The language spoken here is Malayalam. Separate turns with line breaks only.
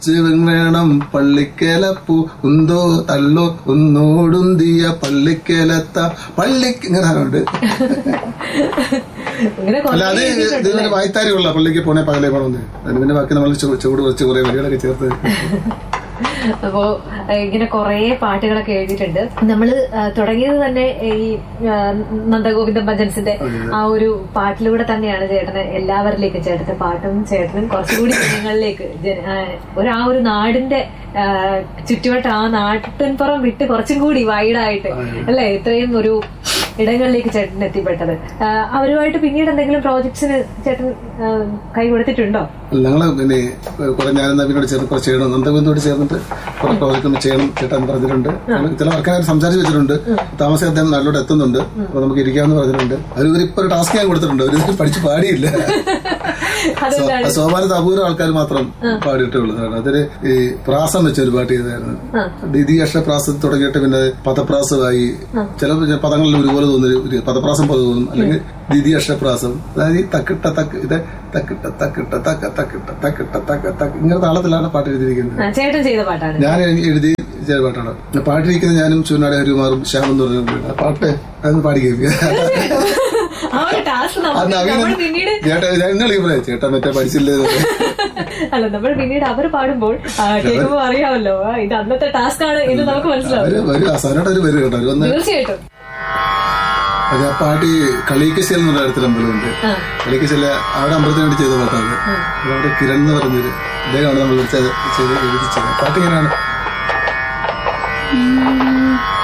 ചിവൻ വേണം പള്ളിക്കേലപ്പൂ ഉന്തോ തല്ലോ ഒന്നോടുന്തിയ പള്ളിക്കേലത്ത പള്ളിക്ക് ഇങ്ങനെ സാധനമുണ്ട്
ഇങ്ങനെ
അല്ല
കുറേ
അത്
എഴുതിയിട്ടുണ്ട്.
ഇതിന് വായ്ത്താരിയുള്ള പള്ളിക്ക് പോണേ പകലേ പോണെന്ന് അതിന് ബാക്കി നമ്മൾ ചു- ചുവട് കുറച്ച് കുറെ വരികളൊക്കെ ചേർത്ത്
അപ്പോ ഏഹ്, ഇങ്ങനെ കുറേ പാട്ടുകളൊക്കെ എഴുതിയിട്ടുണ്ട് നമ്മള് ഏഹ്, തുടങ്ങിയത് തന്നെ ഈ ഏഹ്, നന്ദഗോവിന്ദൻ ഭജൻസിന്റെ ആ ഒരു പാട്ടിലൂടെ തന്നെയാണ് ചേട്ടന് എല്ലാവരിലേക്കും ചേട്ടന്റെ പാട്ടും ചേട്ടനും കുറച്ചുകൂടി ജനങ്ങളിലേക്ക് ജന- ആഹ്, ഒരു ആ ഒരു നാടിന്റെ ആഹ്, ചുറ്റുവട്ടം ആ നാട്ടിൻപുറം വിട്ട് കുറച്ചും കൂടി വൈഡായിട്ട് അല്ലെ ഇത്രയും ഒരു ഇടങ്ങളിലേക്ക് ചേട്ടൻ എത്തിപ്പെട്ടത് ആഹ്, അവരുമായിട്ട് പിന്നീട് എന്തെങ്കിലും പ്രോജക്ട്സിന് ചേട്ടൻ ആഹ്, കൈ കൊടുത്തിട്ടുണ്ടോ
ഞങ്ങള് പിന്നെ കുറെ ഞാൻ നവീനോട് ചേർന്ന് കുറച്ച് ചെയ്യണം നന്ദഗോവിന്ദോട് ചേർന്നിട്ട് കുറെ പ്രോജക്റ്റ് ഒന്ന് ചെയ്യണം ചേട്ടൻ പറഞ്ഞിട്ടുണ്ട് അങ്ങനെ ചില വർക്കാരും സംസാരിച്ച് വെച്ചിട്ടുണ്ട് താമസം അദ്ദേഹം നാട്ടിലോട്ട് എത്തുന്നുണ്ട് അപ്പൊ നമുക്ക് ഇരിക്കാമെന്ന് പറഞ്ഞിട്ടുണ്ട് അവർ ഇപ്പൊ ഒരു ടാസ്ക് ഞാൻ കൊടുത്തിട്ടുണ്ട് അവർ പഠിച്ച് പാടിയില്ല
അതെന്താണ്
സോ- സോപാനത്ത് അപൂർവ ആൾക്കാർ മാത്രം പാടിയിട്ടുള്ളൂ കാരണം അതൊരു ഈ പ്രാസം വെച്ച ഒരു പാട്ട് ചെയ്തായിരുന്നു ദിതി അക്ഷരപ്രാസം തുടങ്ങിയിട്ട് പിന്നെ പദപ്രാസമായി ചില പദങ്ങളിൽ ഒരുപോലെ തോന്നുന്നു ഒരു പദപ്രാസം പോലെ തോന്നും അല്ലെങ്കിൽ ദിതി അക്ഷരപ്രാസം അതായത് ഈ തക്കിട്ട തക്ക് ഇത് തക്കിട്ട തക്കിട്ട തക്ക തക്കിട്ട തക്കിട്ട തക്ക തക്ക് ഇങ്ങനെ താളത്തിലാണ് പാട്ട് എഴുതിയിരിക്കുന്നത്
ആ, ചേട്ടൻ ചെയ്ത പാട്ടാണ്
ഞാൻ എഴുതി- എഴുതി ചെയ്ത പാട്ടാണ് ആ പാട്ടിരിക്കുന്നത് ഞാനും ചൂനാട് ഹരികുമാറും ശ്യാം എന്ന് പറഞ്ഞു ആ പാട്ട് അതൊന്ന് പാടി കേൾക്കുക
ആ ഒരു ടാസ്ക്
അത്
നമ്മൾ
നവീൻ
പിന്നീട്
ചേട്ടാ ഞങ്ങൾ പറയാം ചേട്ടാ മറ്റേ പഠിച്ചില്ലേ എന്നൊക്കെ.
അല്ല നമ്മൾ പിന്നീട് അവർ പാടുമ്പോൾ ആ, കേൾക്കുമ്പോൾ അറിയാമല്ലോ ആ, ഇത് അന്നത്തെ ടാസ്ക് ആണ് എന്ന് നമുക്ക് മനസ്സിലാവും
അവര് വരും അവസാനമായിട്ട് അവര് വരും കേട്ടോ അവര് വന്ന്
തീർച്ചയായിട്ടും
അത് ആ പാട്ട് ഈ കളീക്കശൽ എന്നുള്ള അടുത്തൊരു അമ്പലമുണ്ട്
ആ.
കളീക്കശല അവിടെ അമ്പലത്തിന് വേണ്ടി ചെയ്ത പാട്ടാണ് അവിടെ കിരൺ എന്ന് പറഞ്ഞൊരു അദ്ദേഹമാണ് നമ്മൾ ചെയ്ത് ചെയ്ത് എഴുതിച്ചത് പാട്ട് ഇങ്ങനെയാണ്